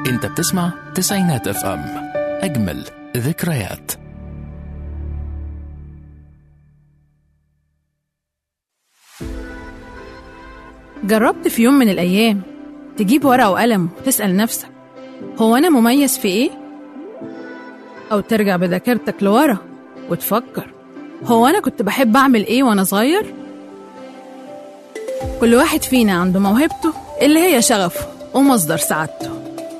انت بتسمع تسعينات اف ام اجمل ذكريات جربت في يوم من الأيام تجيب ورقة وقلم وتسأل نفسك هو أنا مميز في إيه؟ أو ترجع بذاكرتك لورا وتفكر هو أنا كنت بحب أعمل إيه وأنا صغير؟ كل واحد فينا عنده موهبته اللي هي شغفه ومصدر سعادته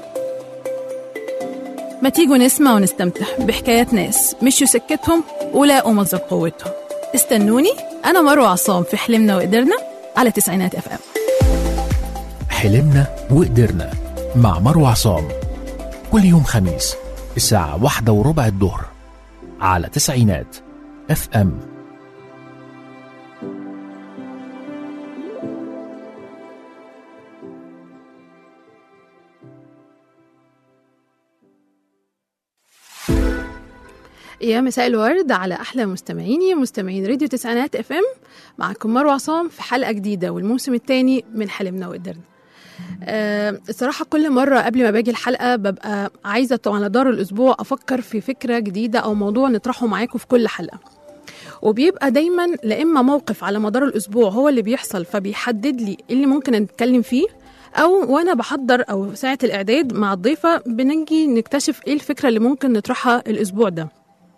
ما تيجوا نسمع ونستمتع بحكايات ناس مشوا سكتهم ولاقوا مصدر قوتهم استنوني أنا مروة عصام في حلمنا وقدرنا على تسعينات اف ام حلمنا وقدرنا مع مروة عصام كل يوم خميس الساعة واحدة وربع الظهر على تسعينات اف ام يا مساء الورد على احلى مستمعيني مستمعين راديو تسعينات اف ام معكم مروه عصام في حلقه جديده والموسم الثاني من حلمنا وقدرنا أه الصراحه كل مره قبل ما باجي الحلقه ببقى عايزه على دار الاسبوع افكر في فكره جديده او موضوع نطرحه معاكم في كل حلقه وبيبقى دايما لا اما موقف على مدار الاسبوع هو اللي بيحصل فبيحدد لي إيه اللي ممكن نتكلم فيه او وانا بحضر او ساعه الاعداد مع الضيفه بنجي نكتشف ايه الفكره اللي ممكن نطرحها الاسبوع ده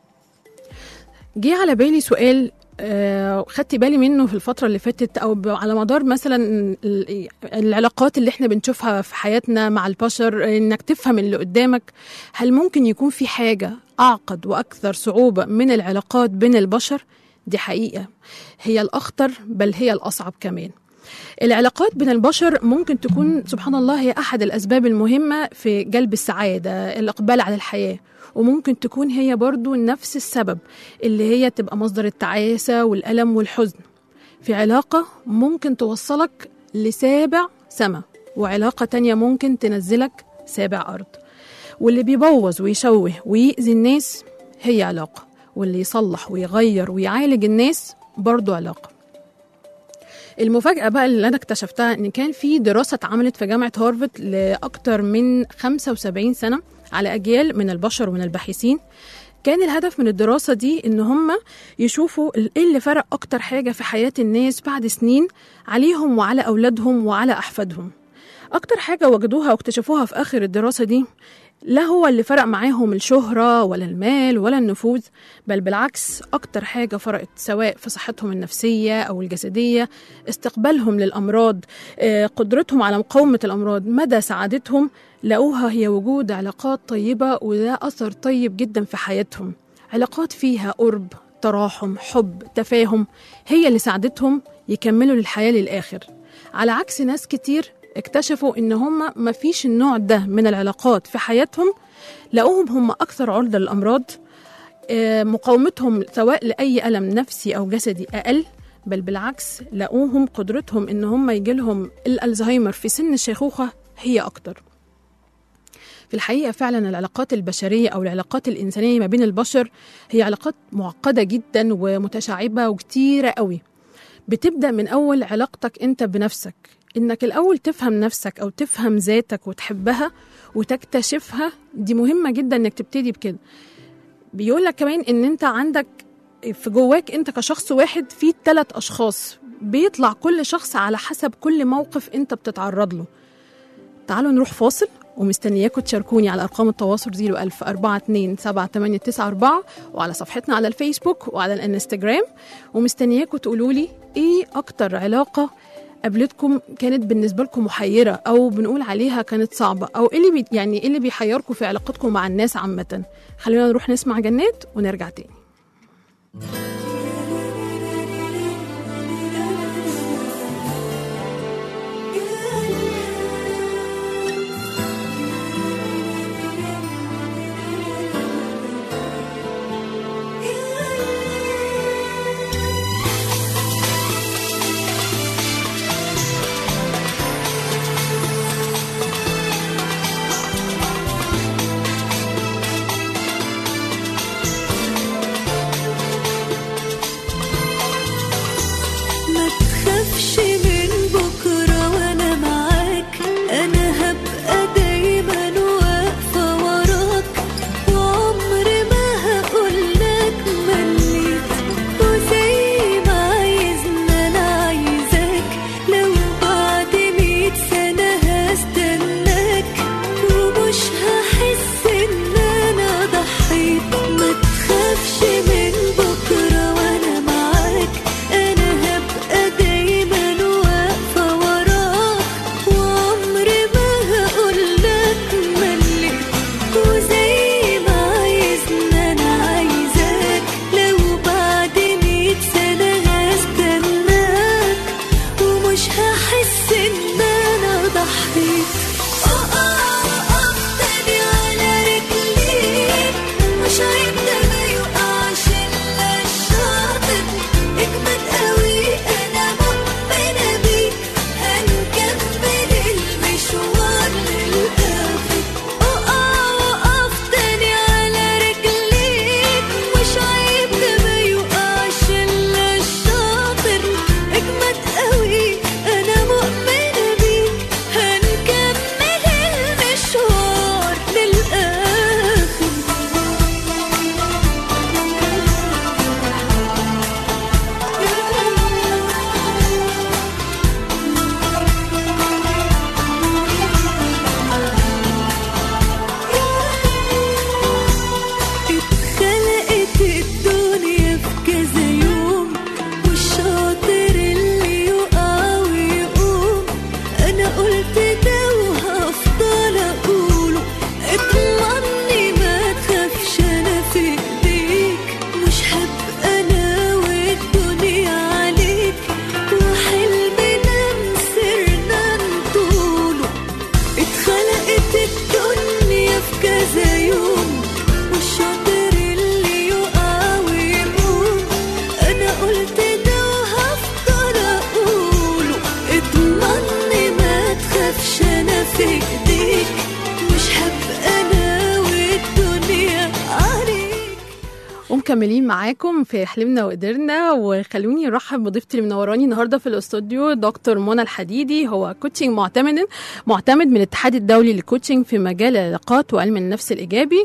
جه على بالي سؤال آه، خدت بالي منه في الفترة اللي فاتت أو ب- على مدار مثلا ال- العلاقات اللي احنا بنشوفها في حياتنا مع البشر إنك تفهم اللي قدامك هل ممكن يكون في حاجة أعقد وأكثر صعوبة من العلاقات بين البشر؟ دي حقيقة هي الأخطر بل هي الأصعب كمان العلاقات بين البشر ممكن تكون سبحان الله هي أحد الأسباب المهمة في جلب السعادة الإقبال على الحياة وممكن تكون هي برضو نفس السبب اللي هي تبقى مصدر التعاسة والألم والحزن في علاقة ممكن توصلك لسابع سما وعلاقة تانية ممكن تنزلك سابع أرض واللي بيبوظ ويشوه ويأذي الناس هي علاقة واللي يصلح ويغير ويعالج الناس برضو علاقة المفاجأة بقى اللي أنا اكتشفتها إن كان في دراسة اتعملت في جامعة هارفارد لأكتر من 75 سنة على أجيال من البشر ومن الباحثين كان الهدف من الدراسة دي إن هم يشوفوا ال- إيه اللي فرق أكتر حاجة في حياة الناس بعد سنين عليهم وعلى أولادهم وعلى أحفادهم أكتر حاجة وجدوها واكتشفوها في آخر الدراسة دي لا هو اللي فرق معاهم الشهرة ولا المال ولا النفوذ بل بالعكس أكتر حاجة فرقت سواء في صحتهم النفسية أو الجسدية استقبالهم للأمراض آه، قدرتهم على مقاومة الأمراض مدى سعادتهم لقوها هي وجود علاقات طيبة وده أثر طيب جدا في حياتهم علاقات فيها قرب تراحم حب تفاهم هي اللي ساعدتهم يكملوا للحياة للآخر على عكس ناس كتير اكتشفوا ان هم مفيش النوع ده من العلاقات في حياتهم لقوهم هم اكثر عرضة للامراض آه، مقاومتهم سواء لاي الم نفسي او جسدي اقل بل بالعكس لقوهم قدرتهم ان هم يجيلهم الالزهايمر في سن الشيخوخه هي اكتر في الحقيقه فعلا العلاقات البشريه او العلاقات الانسانيه ما بين البشر هي علاقات معقده جدا ومتشعبه وكتيره قوي بتبدا من اول علاقتك انت بنفسك انك الاول تفهم نفسك او تفهم ذاتك وتحبها وتكتشفها دي مهمه جدا انك تبتدي بكده بيقول لك كمان ان انت عندك في جواك انت كشخص واحد في ثلاث اشخاص بيطلع كل شخص على حسب كل موقف انت بتتعرض له تعالوا نروح فاصل ومستنياكم تشاركوني على ارقام التواصل 01000 42 7894 وعلى صفحتنا على الفيسبوك وعلى الانستجرام ومستنياكم تقولوا لي ايه اكتر علاقه قابلتكم كانت بالنسبه لكم محيره او بنقول عليها كانت صعبه او ايه اللي بي يعني ايه اللي بيحيركم في علاقتكم مع الناس عامه خلينا نروح نسمع جنات ونرجع تاني ان انا ضحيت اقع واقف تاني على رجليك مش عيب ده ما يقعش الا الشاطر اجمد قوي انا مؤمنه بيك هنكمل المشوار للاخر اقع واقف تاني على رجليك مش عيب ده ما يقعش الا الشاطر اجمد قوي انا مؤمنه بيك هنكمل المشوار للاخر اتخلقت الدنيا في كذا يوم والشاطر اللي يقع ويقوم انا قلت ده وهفضل اقوله اطمني ما تخافش انا في ايديك مش هبقى انا والدنيا عليك وحلمنا مسرنا نطوله اتخلقت الدنيا في كذا يوم والشاطر اللي يقع ويقوم انا قلت ده وهفضل اقوله اطمني ما تخافش انا في ايديك مش هبقى انا والدنيا عليك ومكملين معاكم في حلمنا وقدرنا وخلوني ارحب بضيفتي اللي منوراني النهارده في الاستوديو دكتور منى الحديدي هو كوتشنج معتمد معتمد من الاتحاد الدولي للكوتشنج في مجال العلاقات وعلم النفس الايجابي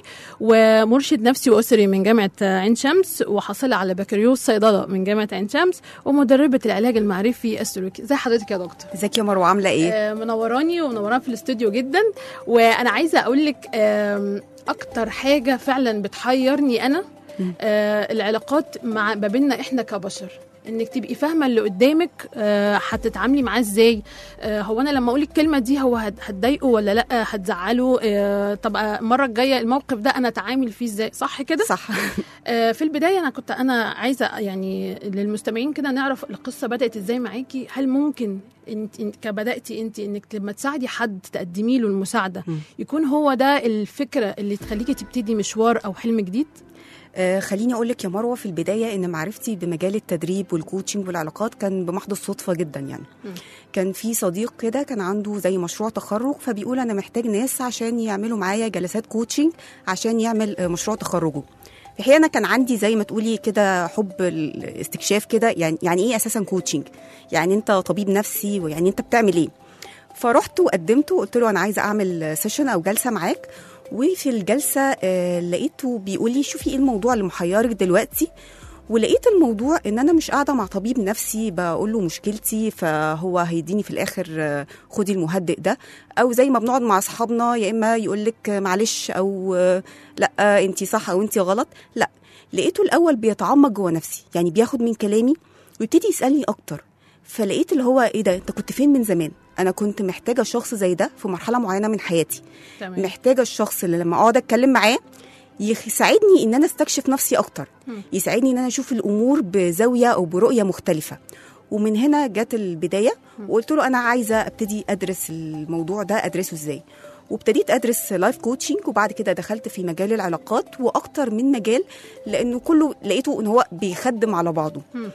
ومرشد نفسي واسري من جامعه عين شمس وحاصل على بكالوريوس صيدله من جامعه عين شمس ومدربه العلاج المعرفي السلوكي ازي حضرتك يا دكتور ازيك يا مروه عامله ايه آه، منوراني ومنوراني في الاستوديو جدا وانا عايزه اقول لك آم، اكتر حاجه فعلا بتحيرني انا آه، العلاقات مع ما بيننا احنا كبشر انك تبقي فاهمه اللي قدامك آه، هتتعاملي معاه ازاي آه، هو انا لما اقول الكلمه دي هو هت- هتضايقه ولا لا هتزعله آه، طب آه، المره الجايه الموقف ده انا اتعامل فيه ازاي صح كده صح آه، في البدايه انا كنت انا عايزه يعني للمستمعين كده نعرف القصه بدات ازاي معاكي هل ممكن انت انت كبداتي انت انك لما تساعدي حد تقدمي له المساعده مم. يكون هو ده الفكره اللي تخليكي تبتدي مشوار او حلم جديد آه خليني اقول لك يا مروه في البدايه ان معرفتي بمجال التدريب والكوتشنج والعلاقات كان بمحض الصدفه جدا يعني مم. كان في صديق كده كان عنده زي مشروع تخرج فبيقول انا محتاج ناس عشان يعملوا معايا جلسات كوتشنج عشان يعمل آه، مشروع تخرجه في الحقيقه انا كان عندي زي ما تقولي كده حب الاستكشاف كده يعني يعني ايه اساسا كوتشنج يعني انت طبيب نفسي ويعني انت بتعمل ايه فرحت وقدمت وقلت له انا عايزه اعمل سيشن او جلسه معاك وفي الجلسه آه لقيته بيقول لي شوفي ايه الموضوع اللي محيرك دلوقتي ولقيت الموضوع ان انا مش قاعده مع طبيب نفسي بقول له مشكلتي فهو هيديني في الاخر آه، خدي المهدئ ده او زي ما بنقعد مع اصحابنا يا اما يقول لك معلش او آه، لا انت صح او انت غلط لا لقيته الاول بيتعمق جوه نفسي يعني بياخد من كلامي ويبتدي يسالني اكتر فلقيت اللي هو ايه ده انت كنت فين من زمان انا كنت محتاجه شخص زي ده في مرحله معينه من حياتي تمام محتاجه الشخص اللي لما اقعد اتكلم معاه يساعدني ان انا استكشف نفسي اكتر مم. يساعدني ان انا اشوف الامور بزاويه او برؤيه مختلفه ومن هنا جت البدايه وقلت له انا عايزه ابتدي ادرس الموضوع ده ادرسه ازاي وابتديت ادرس لايف كوتشنج وبعد كده دخلت في مجال العلاقات واكتر من مجال لانه كله لقيته ان هو بيخدم على بعضه مم.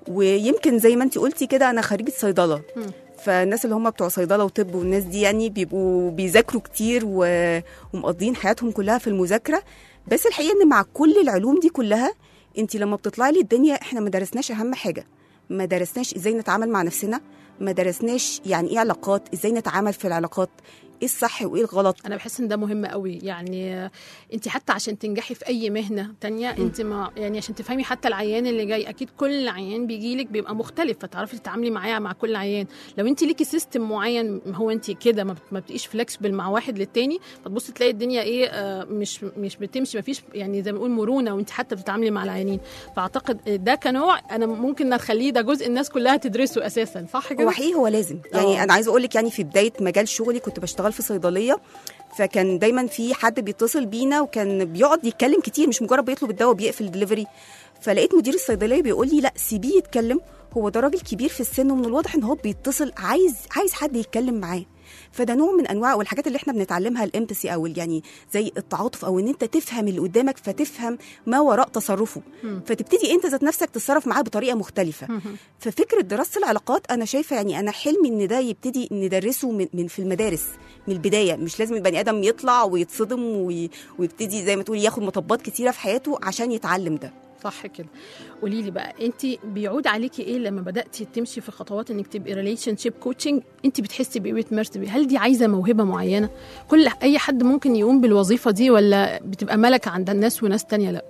ويمكن زي ما انت قلتي كده انا خريجه صيدله مم. فالناس اللي هم بتوع صيدله وطب والناس دي يعني بيبقوا بيذاكروا كتير و... ومقضين حياتهم كلها في المذاكره بس الحقيقه ان مع كل العلوم دي كلها انت لما بتطلعي للدنيا احنا ما درسناش اهم حاجه ما درسناش ازاي نتعامل مع نفسنا ما درسناش يعني ايه علاقات ازاي نتعامل في العلاقات ايه الصح وايه الغلط انا بحس ان ده مهم قوي يعني انت حتى عشان تنجحي في اي مهنه تانية انت ما يعني عشان تفهمي حتى العيان اللي جاي اكيد كل عيان بيجي لك بيبقى مختلف فتعرفي تتعاملي معاه مع كل عيان لو انت ليكي سيستم معين هو انت كده ما بت- ما بتبقيش فلكسبل مع واحد للتاني فتبصي تلاقي الدنيا ايه آه، مش مش بتمشي ما فيش يعني زي ما بنقول مرونه وانت حتى بتتعاملي مع العيانين فاعتقد ده كنوع انا ممكن نخليه ده جزء الناس كلها تدرسه اساسا صح كده هو حقيقي هو لازم يعني اه. انا عايزه اقول لك يعني في بدايه مجال شغلي كنت بشتغل في صيدليه فكان دايما في حد بيتصل بينا وكان بيقعد يتكلم كتير مش مجرد بيطلب الدواء بيقفل دليفري فلقيت مدير الصيدليه بيقول لي لا سيبيه يتكلم هو ده راجل كبير في السن ومن الواضح ان هو بيتصل عايز عايز حد يتكلم معاه فده نوع من انواع والحاجات اللي احنا بنتعلمها الامباثي او ال- يعني زي التعاطف او ان انت تفهم اللي قدامك فتفهم ما وراء تصرفه فتبتدي انت ذات نفسك تتصرف معاه بطريقه مختلفه ففكره دراسه العلاقات انا شايفه يعني انا حلمي ان ده يبتدي ندرسه من, من في المدارس من البدايه مش لازم البني ادم يطلع ويتصدم وي- ويبتدي زي ما تقول ياخد مطبات كتيره في حياته عشان يتعلم ده صح كده قولي لي بقى انت بيعود عليكي ايه لما بداتي تمشي في خطوات انك تبقي ريليشن شيب كوتشنج انت بتحسي بايه بتمارسي بيه هل دي عايزه موهبه معينه كل اي حد ممكن يقوم بالوظيفه دي ولا بتبقى ملكه عند الناس وناس تانية لا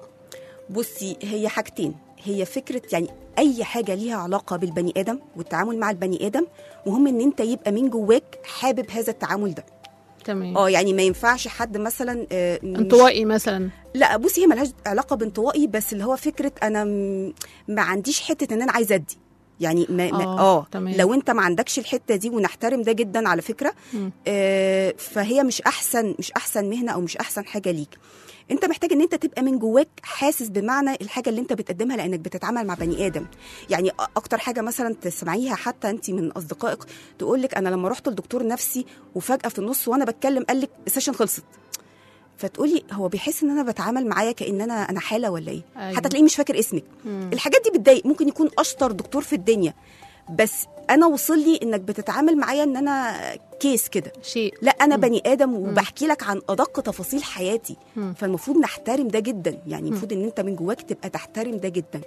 بصي هي حاجتين هي فكره يعني اي حاجه ليها علاقه بالبني ادم والتعامل مع البني ادم مهم ان انت يبقى من جواك حابب هذا التعامل ده تمام اه يعني ما ينفعش حد مثلا آه، مش- انطوائي مثلا لا بصي هي ملهاش علاقه بانطوائي بس اللي هو فكره انا م- ما عنديش حته ان انا عايزه ادي يعني ما ما- آه، اه تمام. لو انت ما عندكش الحته دي ونحترم ده جدا على فكره مم. آه فهي مش احسن مش احسن مهنه او مش احسن حاجه ليك انت محتاج ان انت تبقى من جواك حاسس بمعنى الحاجه اللي انت بتقدمها لانك بتتعامل مع بني ادم يعني أ- اكتر حاجه مثلا تسمعيها حتى انت من اصدقائك تقول لك انا لما رحت لدكتور نفسي وفجاه في النص وانا بتكلم قال لك السيشن خلصت فتقولي هو بيحس ان انا بتعامل معايا كان انا انا حاله ولا ايه أيوة. حتى تلاقيه مش فاكر اسمك مم. الحاجات دي بتضايق ممكن يكون اشطر دكتور في الدنيا بس انا وصل لي انك بتتعامل معايا ان انا كيس كده شيء لا انا بني ادم وبحكي لك عن ادق تفاصيل حياتي مم. فالمفروض نحترم ده جدا يعني المفروض ان انت من جواك تبقى تحترم ده جدا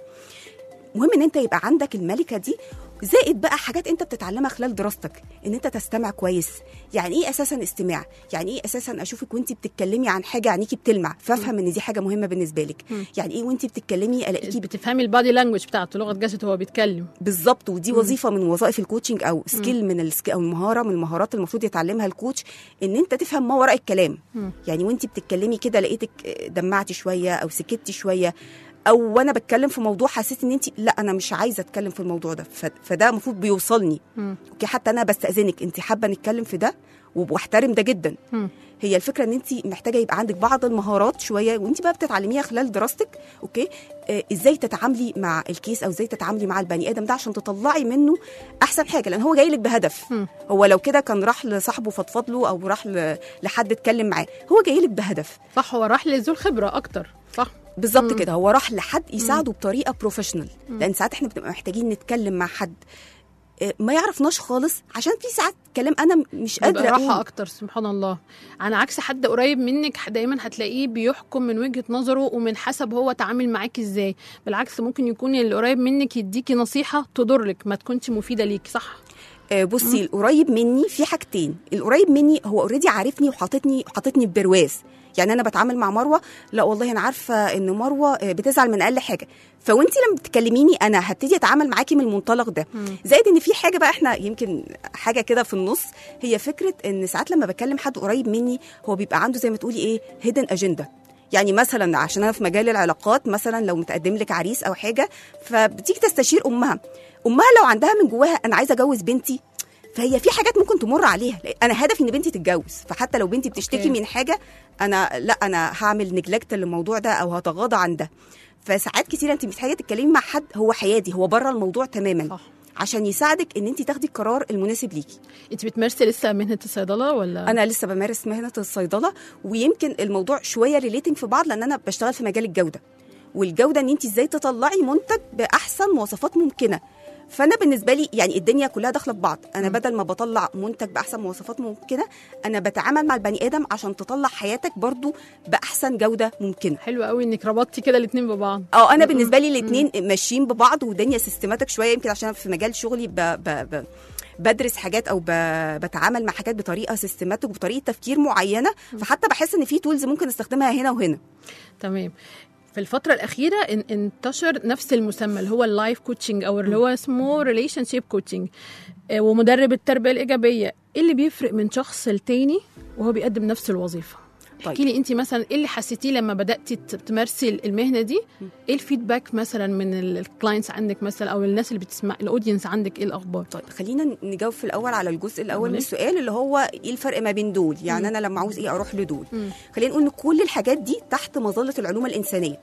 مهم ان انت يبقى عندك الملكه دي زائد بقى حاجات انت بتتعلمها خلال دراستك ان انت تستمع كويس يعني ايه اساسا استماع يعني ايه اساسا اشوفك وانت بتتكلمي عن حاجه عينيكي بتلمع فافهم ان دي حاجه مهمه بالنسبه لك يعني ايه وانت بتتكلمي الاقيكي بتفهمي البادي لانجوج بتاعته لغه جسد هو بيتكلم بالظبط ودي وظيفه من وظائف الكوتشنج او سكيل من السكيل او مهاره من المهارات المفروض يتعلمها الكوتش ان انت تفهم ما وراء الكلام يعني وانت بتتكلمي كده لقيتك دمعتي شويه او سكتي شويه او وانا بتكلم في موضوع حسيت ان انت لا انا مش عايزه اتكلم في الموضوع ده ف- فده المفروض بيوصلني مم. اوكي حتى انا بستاذنك انت حابه نتكلم في ده واحترم ده جدا مم. هي الفكره ان انت محتاجه يبقى عندك بعض المهارات شويه وانت بقى بتتعلميها خلال دراستك اوكي آه ازاي تتعاملي مع الكيس او ازاي تتعاملي مع البني ادم ده عشان تطلعي منه احسن حاجه لان هو جاي لك بهدف مم. هو لو كده كان راح لصاحبه فضفض له او راح ل- لحد اتكلم معاه هو جاي لك بهدف صح هو راح لذو الخبره اكتر صح بالظبط كده هو راح لحد يساعده بطريقه بروفيشنال لان ساعات احنا بنبقى محتاجين نتكلم مع حد آه، ما يعرفناش خالص عشان في ساعات كلام انا مش بيبقى قادره راحه اقول اكتر سبحان الله على عكس حد قريب منك دايما هتلاقيه بيحكم من وجهه نظره ومن حسب هو تعامل معاكي ازاي بالعكس ممكن يكون اللي قريب منك يديكي نصيحه تضرك ما تكونش مفيده ليكي صح آه، بصي القريب مني في حاجتين القريب مني هو اوريدي عارفني وحاططني حاططني في برواز يعني انا بتعامل مع مروه لا والله انا عارفه ان مروه آه، بتزعل من اقل حاجه فوانت لما بتكلميني انا هبتدي اتعامل معاكي من المنطلق ده زائد ان في حاجه بقى احنا يمكن حاجه كده في النص هي فكره ان ساعات لما بكلم حد قريب مني هو بيبقى عنده زي ما تقولي ايه هيدن اجنده يعني مثلا عشان انا في مجال العلاقات مثلا لو متقدم لك عريس او حاجه فبتيجي تستشير امها امها لو عندها من جواها انا عايزه اجوز بنتي فهي في حاجات ممكن تمر عليها لأ، انا هدفي ان بنتي تتجوز فحتى لو بنتي بتشتكي أوكي. من حاجه انا لا انا هعمل نجلكت للموضوع ده او هتغاضى عن ده فساعات كتير انت محتاجه تتكلمي مع حد هو حيادي هو بره الموضوع تماما صح. عشان يساعدك ان انت تاخدي القرار المناسب ليكي انت بتمارسي لسه مهنه الصيدله ولا انا لسه بمارس مهنه الصيدله ويمكن الموضوع شويه ريليتنج في بعض لان انا بشتغل في مجال الجوده والجوده ان انت ازاي تطلعي منتج باحسن مواصفات ممكنه فانا بالنسبه لي يعني الدنيا كلها داخله في بعض انا بدل ما بطلع منتج باحسن مواصفات ممكنه انا بتعامل مع البني ادم عشان تطلع حياتك برضو باحسن جوده ممكنه حلو قوي انك ربطتي كده الاثنين ببعض اه انا بالنسبه لي الاثنين ماشيين ببعض والدنيا سيستماتيك شويه يمكن عشان في مجال شغلي ب... ب... ب... بدرس حاجات او ب... بتعامل مع حاجات بطريقه سيستماتيك وبطريقه تفكير معينه فحتى بحس ان في تولز ممكن استخدمها هنا وهنا تمام في الفترة الأخيرة ان- انتشر نفس المسمى اللي هو اللايف كوتشنج أو اللي هو اسمه ريليشن شيب كوتشنج ومدرب التربية الإيجابية إيه اللي بيفرق من شخص لتاني وهو بيقدم نفس الوظيفة؟ طيب. احكي لي انت مثلا ايه اللي حسيتيه لما بداتي ت- تمارسي المهنه دي ايه الفيدباك مثلا من الكلاينتس عندك مثلا او الناس اللي بتسمع الاودينس عندك ايه الاخبار طيب خلينا نجاوب في الاول على الجزء الاول من ماشي. السؤال اللي هو ايه الفرق ما بين دول يعني انا لما عاوز ايه اروح لدول مم. خلينا نقول ان كل الحاجات دي تحت مظله العلوم الانسانيه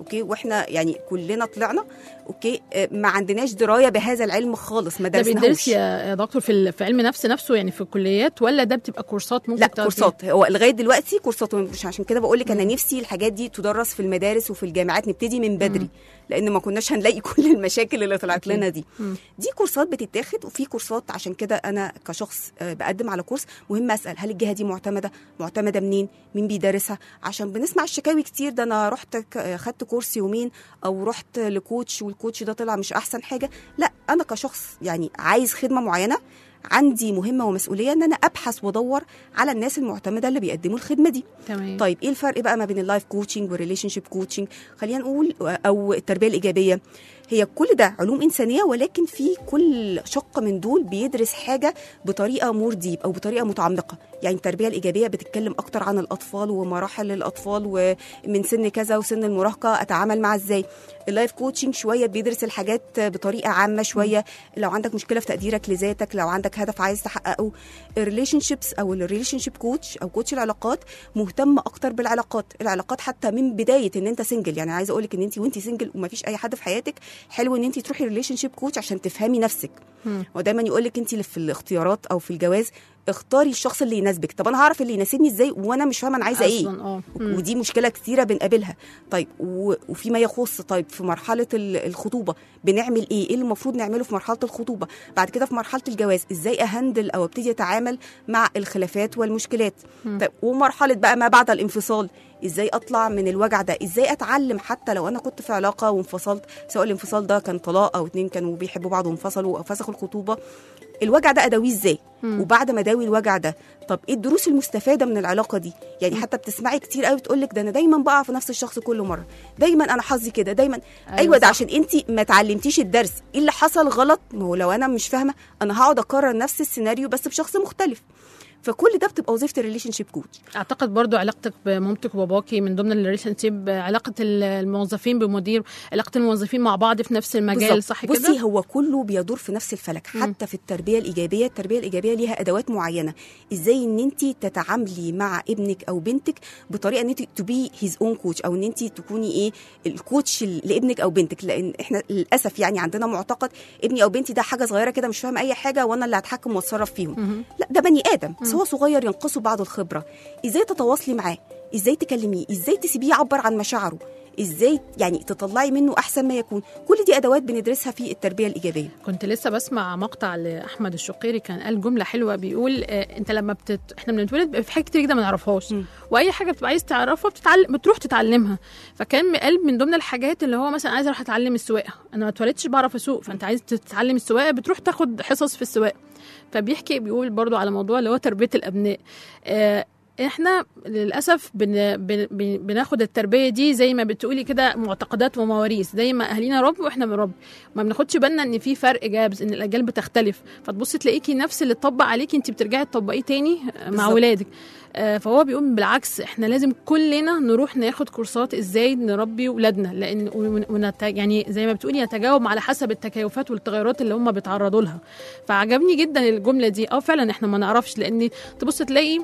اوكي واحنا يعني كلنا طلعنا اوكي آه، ما عندناش درايه بهذا العلم خالص ما ده بيدرس درسناهوش يا يا دكتور في ال- في علم نفس نفسه يعني في الكليات ولا ده بتبقى كورسات ممكن لا تاخديها؟ كورسات هو لغايه دلوقتي كورسات مش عشان كده بقول لك انا نفسي الحاجات دي تدرس في المدارس وفي الجامعات نبتدي من بدري لان ما كناش هنلاقي كل المشاكل اللي طلعت لنا دي مم. دي كورسات بتتاخد وفي كورسات عشان كده انا كشخص آه، بقدم على كورس مهم اسال هل الجهه دي معتمده معتمده منين مين بيدرسها عشان بنسمع الشكاوي كتير ده انا رحت ك- آه، خدت كورس يومين او رحت لكوتش والكوتش ده طلع مش احسن حاجه لا انا كشخص يعني عايز خدمه معينه عندي مهمه ومسؤوليه ان انا ابحث وادور على الناس المعتمده اللي بيقدموا الخدمه دي تمام طيب ايه الفرق بقى ما بين اللايف كوتشنج والريليشن شيب كوتشنج خلينا نقول او التربيه الايجابيه هي كل ده علوم انسانيه ولكن في كل شق من دول بيدرس حاجه بطريقه مور ديب او بطريقه متعمقه يعني التربيه الايجابيه بتتكلم اكتر عن الاطفال ومراحل الاطفال ومن سن كذا وسن المراهقه اتعامل معاه ازاي اللايف كوتشنج شويه بيدرس الحاجات بطريقه عامه شويه لو عندك مشكله في تقديرك لذاتك لو عندك هدف عايز تحققه الريليشن شيبس او الريليشن شيب كوتش او كوتش العلاقات مهتم اكتر بالعلاقات العلاقات حتى من بدايه ان انت سنجل يعني عايزه اقول لك ان انت وانت سنجل ومفيش اي حد في حياتك حلو ان انت تروحي ريليشن شيب كوتش عشان تفهمي نفسك مم. ودايما يقول لك انت اللي في الاختيارات او في الجواز اختاري الشخص اللي يناسبك طب انا هعرف اللي يناسبني ازاي وانا مش فاهمه انا عايزه ايه اصلا اه مم. ودي مشكله كتيره بنقابلها طيب و- وفيما يخص طيب في مرحله ال- الخطوبه بنعمل ايه ايه اللي المفروض نعمله في مرحله الخطوبه بعد كده في مرحله الجواز ازاي اهندل او ابتدي اتعامل مع الخلافات والمشكلات طيب ومرحله بقى ما بعد الانفصال ازاي اطلع من الوجع ده ازاي اتعلم حتى لو انا كنت في علاقه وانفصلت سواء الانفصال ده كان طلاق او اتنين كانوا بيحبوا بعض وانفصلوا او فسخوا الخطوبه الوجع ده اداويه ازاي وبعد ما اداوي الوجع ده طب ايه الدروس المستفاده من العلاقه دي يعني حتى بتسمعي كتير قوي بتقول لك ده انا دايما بقع في نفس الشخص كل مره دايما انا حظي كده دايما أيوة ايوه, ده صح. عشان انت ما اتعلمتيش الدرس ايه اللي حصل غلط ما هو لو انا مش فاهمه انا هقعد اكرر نفس السيناريو بس بشخص مختلف فكل ده بتبقى وظيفه الريليشن شيب كوتش اعتقد برضو علاقتك بمامتك وباباكي من ضمن الريليشن شيب علاقه الموظفين بمدير علاقه الموظفين مع بعض في نفس المجال بالظبط. صح كده بصي هو كله بيدور في نفس الفلك حتى في التربيه الايجابيه التربيه الايجابيه ليها ادوات معينه ازاي ان انت تتعاملي مع ابنك او بنتك بطريقه ان انت تو بي هيز اون كوتش او ان انت تكوني ايه الكوتش لابنك او بنتك لان احنا للاسف يعني عندنا معتقد ابني او بنتي ده حاجه صغيره كده مش فاهم اي حاجه وانا اللي هتحكم واتصرف فيهم لا ده بني ادم بس هو صغير ينقصه بعض الخبره ازاي تتواصلي معاه ازاي تكلميه ازاي تسيبيه يعبر عن مشاعره ازاي يعني تطلعي منه احسن ما يكون كل دي ادوات بندرسها في التربيه الايجابيه كنت لسه بسمع مقطع لاحمد الشقيري كان قال جمله حلوه بيقول آه انت لما بتت... احنا بنتولد بيبقى في حاجات كتير جدا ما نعرفهاش مم. واي حاجه بتبقى عايز تعرفها بتتعلم بتروح تتعلمها فكان قال من ضمن الحاجات اللي هو مثلا عايز اروح اتعلم السواقه انا ما اتولدتش بعرف اسوق فانت عايز تتعلم السواقه بتروح تاخد حصص في السواقه فبيحكي بيقول برضو على موضوع اللي هو تربيه الابناء آه احنا للاسف بن بن بن- بناخد التربيه دي زي ما بتقولي كده معتقدات ومواريث زي ما اهالينا ربوا واحنا بنربي ما بناخدش بالنا ان في فرق جابز ان الاجيال بتختلف فتبصي تلاقيكي نفس اللي اتطبق عليكي انت بترجعي تطبقيه تاني مع بالظبط. ولادك آه، فهو بيقول بالعكس احنا لازم كلنا نروح ناخد كورسات ازاي نربي ولادنا لان ون- ونت يعني زي ما بتقولي نتجاوب على حسب التكيفات والتغيرات اللي هم بيتعرضوا لها فعجبني جدا الجمله دي اه فعلا احنا ما نعرفش لان تبص تلاقي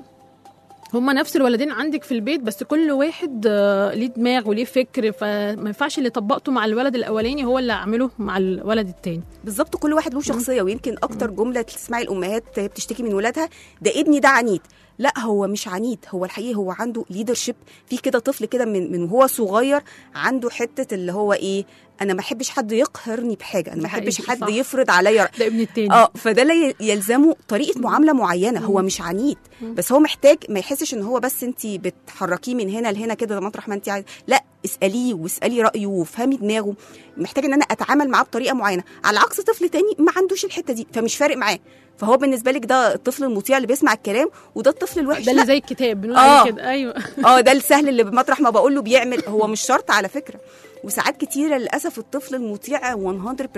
هما نفس الولدين عندك في البيت بس كل واحد آه، ليه دماغ وليه فكر فما ينفعش اللي طبقته مع الولد الاولاني هو اللي اعمله مع الولد التاني بالظبط كل واحد له شخصيه ويمكن اكتر جمله تسمعي الامهات هي بتشتكي من ولادها ده ابني ده عنيد لا هو مش عنيد هو الحقيقه هو عنده ليدرشيب في كده طفل كده من من وهو صغير عنده حته اللي هو ايه انا ما احبش حد يقهرني بحاجه انا ما احبش حقيقي، حد صح. يفرض عليا رأي. ده ابن التاني اه فده لا ي- يلزمه طريقه معامله معينه هو مش عنيد بس هو محتاج ما يحسش ان هو بس انت بتحركيه من هنا لهنا كده مطرح ما انت عايز لا اساليه واسالي رايه وافهمي دماغه محتاج ان انا اتعامل معاه بطريقه معينه على عكس طفل تاني ما عندوش الحته دي فمش فارق معاه فهو بالنسبه لك ده الطفل المطيع اللي بيسمع الكلام وده الطفل الوحش ده اللي لا. زي الكتاب بنقول آه. عليه كده ايوه اه ده السهل اللي مطرح ما بقول له بيعمل هو مش شرط على فكره وساعات كتيره للاسف الطفل المطيع 100%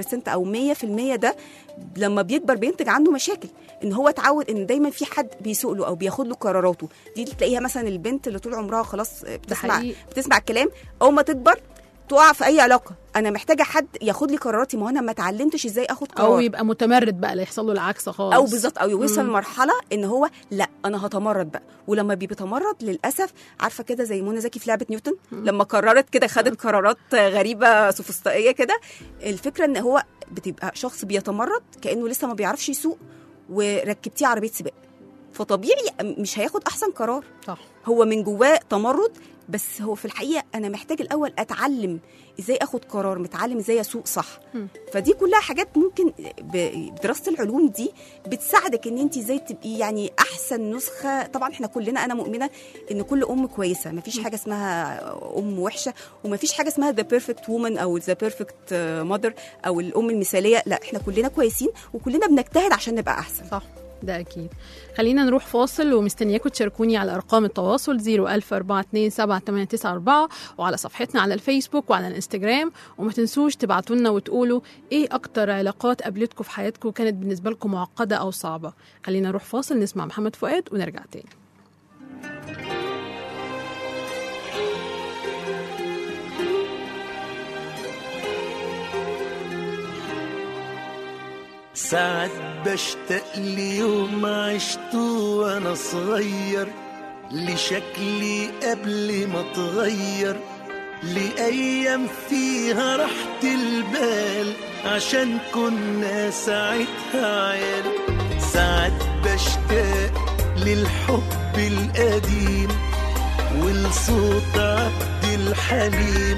او 100% ده لما بيكبر بينتج عنده مشاكل ان هو اتعود ان دايما في حد بيسوق له او بياخد له قراراته دي تلاقيها مثلا البنت اللي طول عمرها خلاص بتسمع حقيقي. بتسمع الكلام اول ما تكبر تقع في اي علاقه انا محتاجه حد ياخد لي قراراتي ما هو انا ما اتعلمتش ازاي اخد قرار او يبقى متمرد بقى لا يحصل له العكس خالص او بالظبط او يوصل مم. لمرحله ان هو لا انا هتمرد بقى ولما بيتمرد للاسف عارفه كده زي منى زكي في لعبه نيوتن لما قررت كده خدت قرارات غريبه سوفسطائيه كده الفكره ان هو بتبقى شخص بيتمرد كانه لسه ما بيعرفش يسوق وركبتيه عربيه سباق فطبيعي مش هياخد احسن قرار صح هو من جواه تمرد بس هو في الحقيقه انا محتاج الاول اتعلم ازاي اخد قرار متعلم ازاي اسوق صح مم. فدي كلها حاجات ممكن ب- بدراسه العلوم دي بتساعدك ان انت ازاي تبقي يعني احسن نسخه طبعا احنا كلنا انا مؤمنه ان كل ام كويسه مفيش حاجه اسمها ام وحشه ومفيش حاجه اسمها ذا بيرفكت وومن او ذا بيرفكت ماذر او الام المثاليه لا احنا كلنا كويسين وكلنا بنجتهد عشان نبقى احسن صح ده أكيد خلينا نروح فاصل ومستنياكم تشاركوني على أرقام التواصل 010427894 وعلى صفحتنا على الفيسبوك وعلى الانستجرام وما تنسوش تبعتوا لنا وتقولوا إيه أكتر علاقات قابلتكم في حياتكم كانت بالنسبة لكم معقدة أو صعبة خلينا نروح فاصل نسمع محمد فؤاد ونرجع تاني ساعات بشتاق ليوم عشته وانا صغير لشكلي قبل ما اتغير لأيام فيها راحة البال عشان كنا ساعتها عيال ساعات بشتاق للحب القديم ولصوت عبد الحليم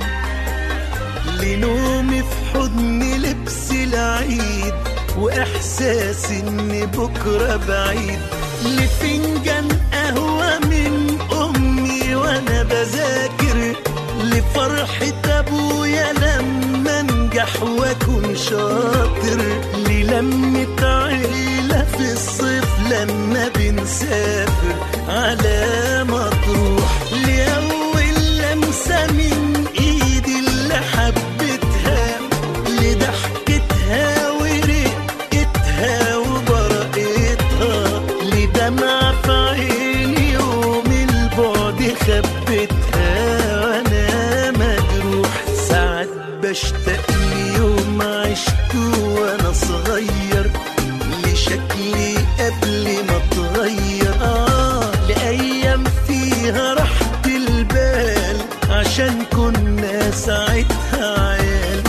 لنومي في حضن لبس العيد واحساس ان بكره بعيد لفنجان قهوه من امي وانا بذاكر لفرحه ابويا لما انجح واكون شاطر للمه عيله في الصيف لما بنسافر على مطروح لاول لمسه من ايدي اللي حبيتها لضحكتها ورقتها وبرقتها لدمع في عيني يوم البعد خبتها وانا مجروح ساعات بشتاق ليوم عشته وانا صغير لشكلي قبل ما اتغير اه لايام فيها راحة البال عشان كنا ساعتها عيال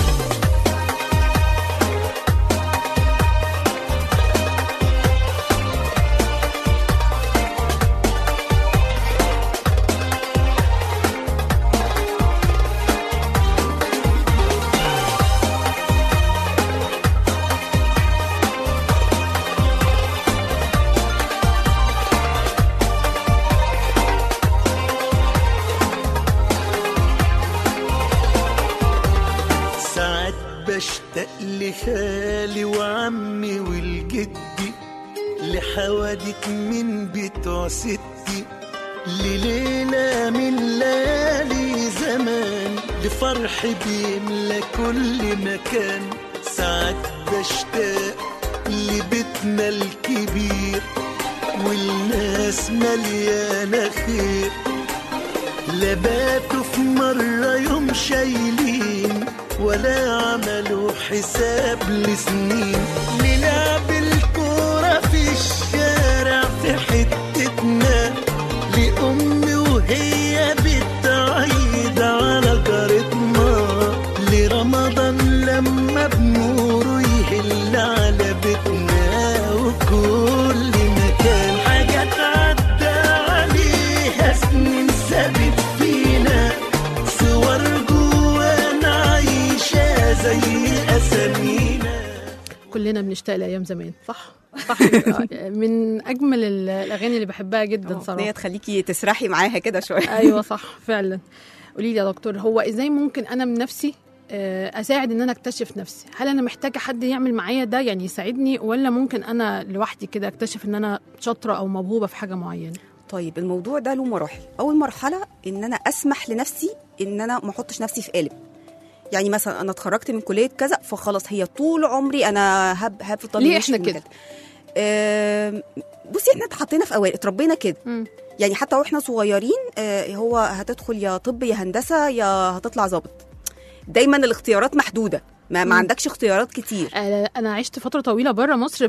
ساعات بشتاق لخالي وعمي والجدي لحوادث من بتوع ستي لليلة من ليالي زمان لفرح بيملى كل مكان ساعات بشتاق لبيتنا الكبير والناس مليانة خير لباتوا في مرة يوم شايلين ولا عملوا حساب لسنين نلعب الكورة في الشارع في حتتنا لأمي وهي بتعيد على جارتنا لرمضان لما بنوره يهل على بيتنا وكل مكان حاجات عدى عليها سنين سابت فينا صور جوانا عايشة زي أسامينا كلنا بنشتاق لأيام زمان صح صح من أجمل ال- الأغاني اللي بحبها جدا أغنية صراحة تخليكي تسرحي معاها كده شويه ايوه صح فعلا قولي لي يا دكتور هو ازاي ممكن انا من نفسي آه، اساعد ان انا اكتشف نفسي هل انا محتاجه حد يعمل معايا ده يعني يساعدني ولا ممكن انا لوحدي كده اكتشف ان انا شاطره او موهوبه في حاجه معينه طيب الموضوع ده له مراحل اول مرحله ان انا اسمح لنفسي ان انا ما احطش نفسي في قالب يعني مثلا انا اتخرجت من كليه كذا فخلاص هي طول عمري انا هب هب في ليه إحنا كده؟ آم، بصي احنا اتحطينا في اوائل اتربينا كده مم. يعني حتى واحنا صغيرين آه، هو هتدخل يا طب يا هندسه يا هتطلع ظابط دايما الاختيارات محدوده ما, ما مم. عندكش اختيارات كتير آه، انا عشت فتره طويله بره مصر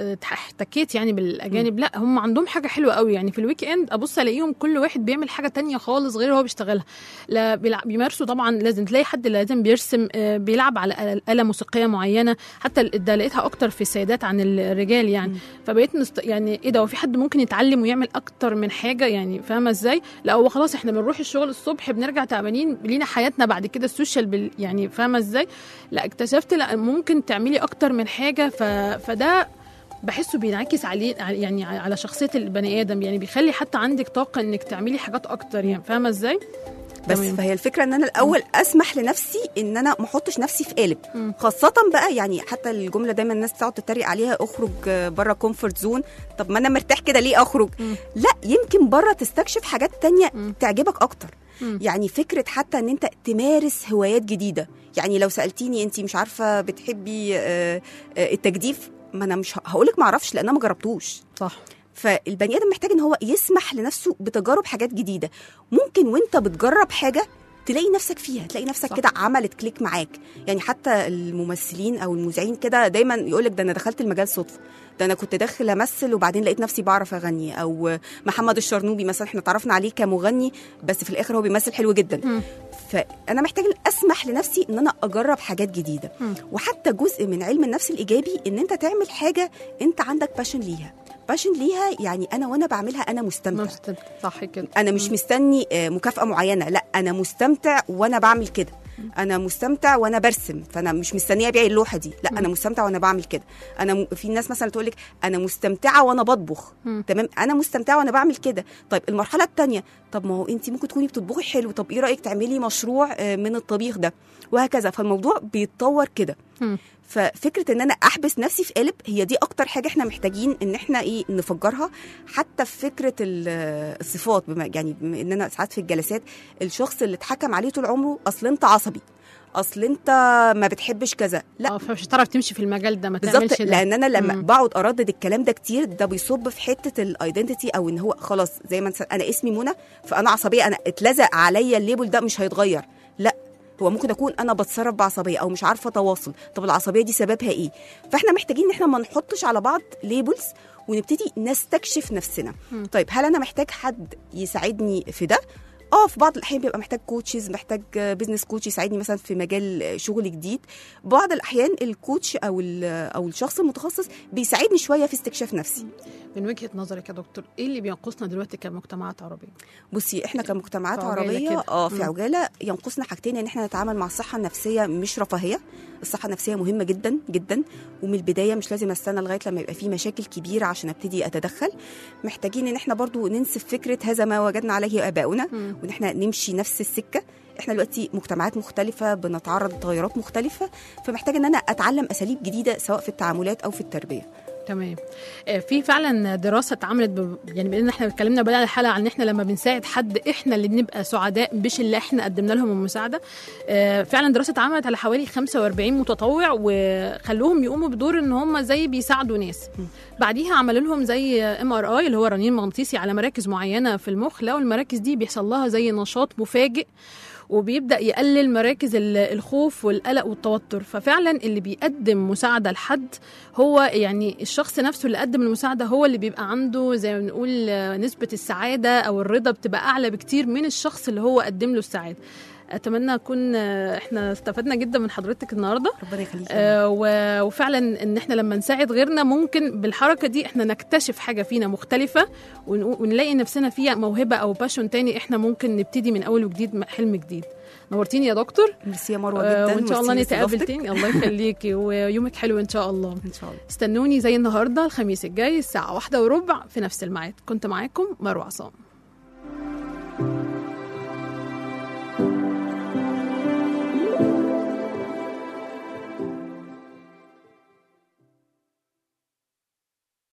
فاحتكيت يعني بالاجانب لا هم عندهم حاجه حلوه قوي يعني في الويك اند ابص الاقيهم كل واحد بيعمل حاجه تانية خالص غير هو بيشتغلها لا بيلع- بيمارسوا طبعا لازم تلاقي حد لازم بيرسم آه، بيلعب على آلة- آلة موسيقيه معينه حتى ال- ده لقيتها اكتر في السيدات عن الرجال يعني فبقيت نست... يعني ايه ده هو في حد ممكن يتعلم ويعمل اكتر من حاجه يعني فاهمه ازاي لا هو خلاص احنا بنروح الشغل الصبح بنرجع تعبانين لينا حياتنا بعد كده السوشيال بال... يعني فاهمه ازاي لا اكتشفت لا ممكن تعملي اكتر من حاجه ف... فده بحسه بينعكس عليه على- يعني على شخصيه البني ادم يعني بيخلي حتى عندك طاقه انك تعملي حاجات اكتر يعني فاهمه ازاي بس تمام. فهي الفكره ان انا الاول اسمح لنفسي ان انا ما احطش نفسي في قالب مم. خاصه بقى يعني حتى الجمله دايما الناس تقعد تتريق عليها اخرج بره كومفورت زون طب ما انا مرتاح كده ليه اخرج مم. لا يمكن بره تستكشف حاجات تانية مم. تعجبك اكتر مم. يعني فكره حتى ان انت تمارس هوايات جديده يعني لو سالتيني انت مش عارفه بتحبي آه، آه، التجديف ما انا مش هقولك ما اعرفش لان انا ما جربتوش صح فالبني ادم محتاج ان هو يسمح لنفسه بتجارب حاجات جديده ممكن وانت بتجرب حاجه تلاقي نفسك فيها تلاقي نفسك صح. كده عملت كليك معاك يعني حتى الممثلين او المذيعين كده دايما يقولك ده انا دخلت المجال صدفه ده انا كنت داخل امثل وبعدين لقيت نفسي بعرف اغني او محمد الشرنوبي مثلا احنا تعرفنا عليه كمغني بس في الاخر هو بيمثل حلو جدا مم. فانا محتاج اسمح لنفسي ان انا اجرب حاجات جديده مم. وحتى جزء من علم النفس الايجابي ان انت تعمل حاجه انت عندك باشن ليها باشن ليها يعني انا وانا بعملها انا مستمتع مستمتع. صح كده انا مش مستني آه، مكافاه معينه لا انا مستمتع وانا بعمل كده انا مستمتع وانا برسم فانا مش مستنيه ابيع اللوحه دي لا انا مستمتع وانا بعمل كده انا م... في ناس مثلا تقول لك انا مستمتعه وانا بطبخ مم. تمام انا مستمتعه وانا بعمل كده طيب المرحله الثانيه طب ما هو انت ممكن تكوني بتطبخي حلو طب ايه رايك تعملي مشروع آه، من الطبيخ ده وهكذا فالموضوع بيتطور كده مم. ففكره ان انا احبس نفسي في قالب هي دي اكتر حاجه احنا محتاجين ان احنا ايه نفجرها حتى في فكره ال- الصفات بما يعني بما ان انا ساعات في الجلسات الشخص اللي اتحكم عليه طول عمره اصل انت عصبي اصل انت ما بتحبش كذا لا اه فمش هتعرف تمشي في المجال ده ما بالظبط تعملش ده لان انا لما مم. بقعد اردد الكلام ده كتير ده بيصب في حته الايدنتيتي او ان هو خلاص زي ما انت انا اسمي منى فانا عصبيه انا اتلزق عليا الليبل ده مش هيتغير لا هو ممكن اكون انا بتصرف بعصبيه او مش عارفه اتواصل طب العصبيه دي سببها ايه فاحنا محتاجين ان احنا ما نحطش على بعض ليبلز ونبتدي نستكشف نفسنا مم. طيب هل انا محتاج حد يساعدني في ده اه في بعض الاحيان بيبقى محتاج كوتشز محتاج بزنس كوتش يساعدني مثلا في مجال شغل جديد بعض الاحيان الكوتش او ال- او الشخص المتخصص بيساعدني شويه في استكشاف نفسي من وجهه نظرك يا دكتور ايه اللي بينقصنا دلوقتي كمجتمعات عربيه بصي احنا كمجتمعات في عجالة عربيه كده. اه في مم. عجاله ينقصنا حاجتين ان احنا نتعامل مع الصحه النفسيه مش رفاهيه الصحه النفسيه مهمه جدا جدا ومن البدايه مش لازم استنى لغايه لما يبقى في مشاكل كبيره عشان ابتدي اتدخل محتاجين ان احنا برضو ننسف فكره هذا ما وجدنا عليه اباؤنا مم. وان احنا نمشي نفس السكه احنا دلوقتي مجتمعات مختلفه بنتعرض لتغيرات مختلفه فمحتاجه ان انا اتعلم اساليب جديده سواء في التعاملات او في التربيه تمام آه، في فعلا دراسه اتعملت ب... يعني بان احنا اتكلمنا بدأنا الحلقه عن ان احنا لما بنساعد حد احنا اللي بنبقى سعداء مش اللي احنا قدمنا لهم المساعده آه، فعلا دراسه اتعملت على حوالي 45 متطوع وخلوهم يقوموا بدور ان هم زي بيساعدوا ناس بعديها عملوا لهم زي ام ار اي اللي هو رنين مغناطيسي على مراكز معينه في المخ لقوا المراكز دي بيحصل لها زي نشاط مفاجئ وبيبدا يقلل مراكز ال- الخوف والقلق والتوتر ففعلا اللي بيقدم مساعده لحد هو يعني الشخص نفسه اللي قدم المساعده هو اللي بيبقى عنده زي ما بنقول آه، نسبه السعاده او الرضا بتبقى اعلى بكتير من الشخص اللي هو قدم له السعاده اتمنى اكون آه، احنا استفدنا جدا من حضرتك النهارده ربنا يخليك آه، و- وفعلا ان احنا لما نساعد غيرنا ممكن بالحركه دي احنا نكتشف حاجه فينا مختلفه ونقو- ونلاقي نفسنا فيها موهبه او باشون تاني احنا ممكن نبتدي من اول وجديد مع حلم جديد نورتيني يا دكتور ميرسي يا مروه آه، جدا وان شاء الله ميرسي نتقابل لاستضافتك. تاني الله يخليكي ويومك حلو ان شاء الله ان شاء الله استنوني زي النهارده الخميس الجاي الساعه واحدة وربع في نفس الميعاد كنت معاكم مروه عصام